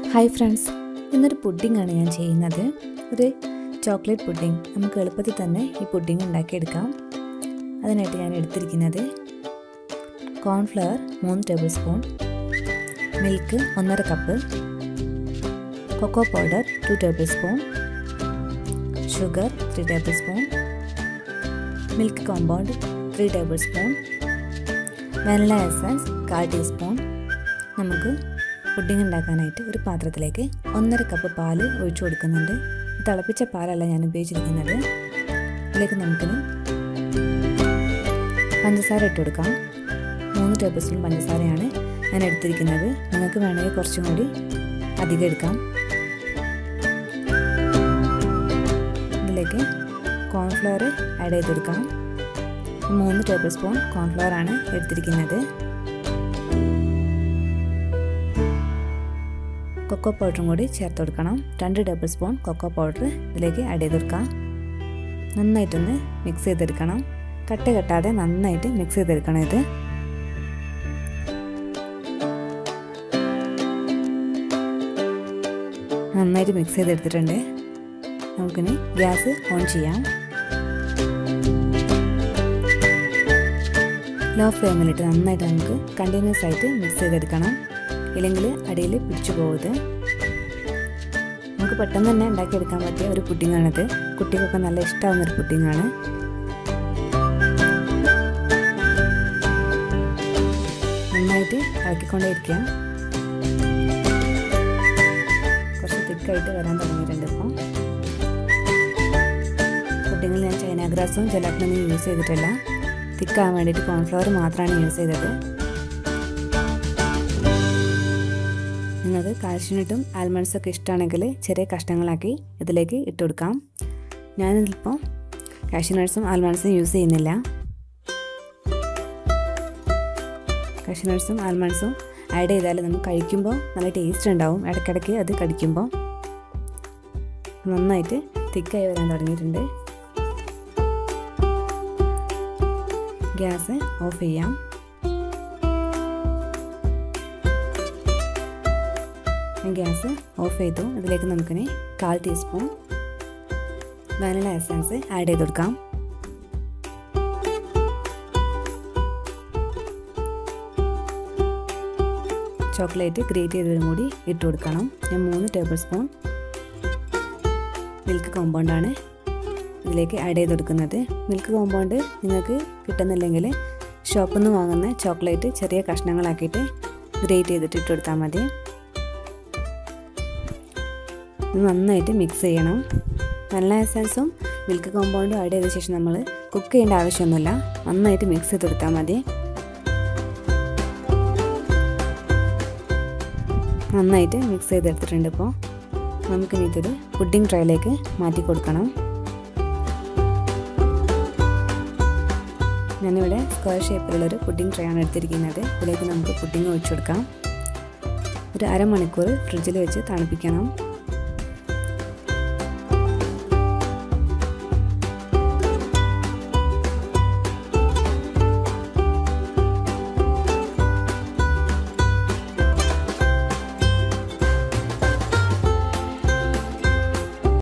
hi friends ഇന്നൊരു പുഡിംഗാണ് ഞാൻ ചെയ്യുന്നത് ഒരു ചോക്ലേറ്റ് പുഡിംഗ് നമുക്ക് എളുപ്പത്തിൽ തന്നെ ഈ പുഡിംഗ് ഉണ്ടാക്കിയെടുക്കാം അതിനായിട്ട് ഞാൻ എടുത്തിരിക്കുന്നത് കോൺഫ്ലവർ മൂന്ന് ടേബിൾ സ്പൂൺ മിൽക്ക് ഒന്നര cup cocoa powder two tablespoon sugar three tablespoon milk compound three tablespoon vanilla essence കാൽ ടീസ്പൂൺ നമുക്ക് പുഡിംഗ് ഉണ്ടാക്കാനായിട്ട് ഒരു പാത്രത്തിലേക്ക് ഒന്നര കപ്പ് പാല് ഒഴിച്ചു കൊടുക്കുന്നുണ്ട് തിളപ്പിച്ച പാലല്ല ഞാൻ ഉപയോഗിച്ചിരിക്കുന്നത് ഇതിലേക്ക് നമുക്കിന് പഞ്ചസാര ഇട്ട് കൊടുക്കാം മൂന്ന് ടേബിൾ സ്പൂൺ പഞ്ചസാരയാണ് ഞാൻ എടുത്തിരിക്കുന്നത് നിങ്ങൾക്ക് വേണമെങ്കിൽ കുറച്ചും കൂടി അധികം എടുക്കാം ഇതിലേക്ക് കോൺഫ്ലവർ ആഡ് ചെയ്ത് കൊടുക്കാം മൂന്ന് ടേബിൾ സ്പൂൺ കോൺഫ്ലവർ ആണ് എടുത്തിരിക്കുന്നത് കൊക്കോ പൗഡറും കൂടി ചേർത്ത് കൊടുക്കണം രണ്ട് ടേബിൾ സ്പൂൺ കൊക്കോ പൗഡർ ഇതിലേക്ക് ആഡ് ചെയ്ത് കൊടുക്കാം നന്നായിട്ടൊന്ന് മിക്സ് ചെയ്തെടുക്കണം കട്ട കെട്ടാതെ നന്നായിട്ട് മിക്സ് ചെയ്തെടുക്കണം ഇത് നന്നായിട്ട് മിക്സ് ചെയ്തെടുത്തിട്ടുണ്ട് നമുക്കിനി ഗ്യാസ് ഓൺ ചെയ്യാം ലോ ഫ്ലെയിമിലിട്ട് നന്നായിട്ട് നമുക്ക് കണ്ടിന്യൂസ് ആയിട്ട് മിക്സ് ചെയ്തെടുക്കണം ഇല്ലെങ്കിൽ അടിയിൽ പിടിച്ചു പോകരുത് നമുക്ക് പെട്ടെന്ന് തന്നെ ഉണ്ടാക്കിയെടുക്കാൻ പറ്റിയ ഒരു പുഡിങ്ങാണിത് കുട്ടികൾക്ക് നല്ല ഇഷ്ടമാവുന്ന ഒരു പുഡിങ്ങാണ് നന്നായിട്ട് ഇളക്കിക്കൊണ്ടേയിരിക്കുക കുറച്ച് തിക്കായിട്ട് വരാൻ തുടങ്ങിയിട്ടുണ്ട് ഇപ്പോൾ പുഡിങ്ങിൽ ഞാൻ ചൈന ഗ്രാസും ജലാറ്റിനൊന്നും യൂസ് ചെയ്തിട്ടില്ല തിക്കാകാൻ വേണ്ടിയിട്ട് കോൺഫ്ലവർ മാത്രമാണ് യൂസ് ചെയ്തത് നിങ്ങൾക്ക് കാൽഷ്യനട്ടും ആൽമണ്ട്സും ഒക്കെ ഇഷ്ടമാണെങ്കിൽ ചെറിയ കഷ്ണങ്ങളാക്കി ഇതിലേക്ക് ഇട്ട് കൊടുക്കാം ഞാനിതിപ്പോൾ കാഷ്യനട്ട്സും ആൽമണ്ട്സും യൂസ് ചെയ്യുന്നില്ല കാഷ്യനട്ട്സും ആൽമണ്ട്സും ആഡ് ചെയ്താൽ നമുക്ക് കഴിക്കുമ്പോൾ നല്ല ടേസ്റ്റ് ഉണ്ടാവും ഇടയ്ക്കിടയ്ക്ക് അത് കടിക്കുമ്പോൾ നന്നായിട്ട് തിക്കായി വരാൻ തുടങ്ങിയിട്ടുണ്ട് ഗ്യാസ് ഓഫ് ചെയ്യാം ഗ്യാസ് ഓഫ് ചെയ്തു അതിലേക്ക് നമുക്കിനി കാൽ ടീസ്പൂൺ വാനില എസൻസ് ആഡ് ചെയ്ത് കൊടുക്കാം ചോക്ലേറ്റ് ഗ്രേറ്റ് ചെയ്തതും കൂടി ഇട്ട് കൊടുക്കണം ഞാൻ മൂന്ന് ടേബിൾ സ്പൂൺ മിൽക്ക് കോമ്പൗണ്ടാണ് ഇതിലേക്ക് ആഡ് ചെയ്ത് കൊടുക്കുന്നത് മിൽക്ക് കോമ്പൗണ്ട് നിങ്ങൾക്ക് കിട്ടുന്നില്ലെങ്കിൽ ഷോപ്പിൽ നിന്ന് വാങ്ങുന്ന ചോക്ലേറ്റ് ചെറിയ കഷ്ണങ്ങളാക്കിയിട്ട് ഗ്രേറ്റ് ചെയ്തിട്ട് ഇട്ട് കൊടുത്താൽ മതി നന്നായിട്ട് മിക്സ് ചെയ്യണം വെള്ള എസൻസും മിൽക്ക് കോമ്പൗണ്ടും ആഡ് ചെയ്ത ശേഷം നമ്മൾ കുക്ക് ചെയ്യേണ്ട ആവശ്യമൊന്നുമില്ല നന്നായിട്ട് മിക്സ് ചെയ്ത് കൊടുത്താൽ മതി നന്നായിട്ട് മിക്സ് ചെയ്തെടുത്തിട്ടുണ്ട് ഇപ്പോൾ നമുക്കിനി ഇതൊരു പുഡിംഗ് ട്രൈയിലേക്ക് മാറ്റി കൊടുക്കണം ഞാനിവിടെ സ്ക്വയർ ഷേപ്പിലുള്ളൊരു പുഡിംഗ് ട്രേ ആണ് എടുത്തിരിക്കുന്നത് ഇതിലേക്ക് നമുക്ക് പുഡിംഗ് ഒഴിച്ചു കൊടുക്കാം ഒരു അരമണിക്കൂർ ഫ്രിഡ്ജിൽ വെച്ച് തണുപ്പിക്കണം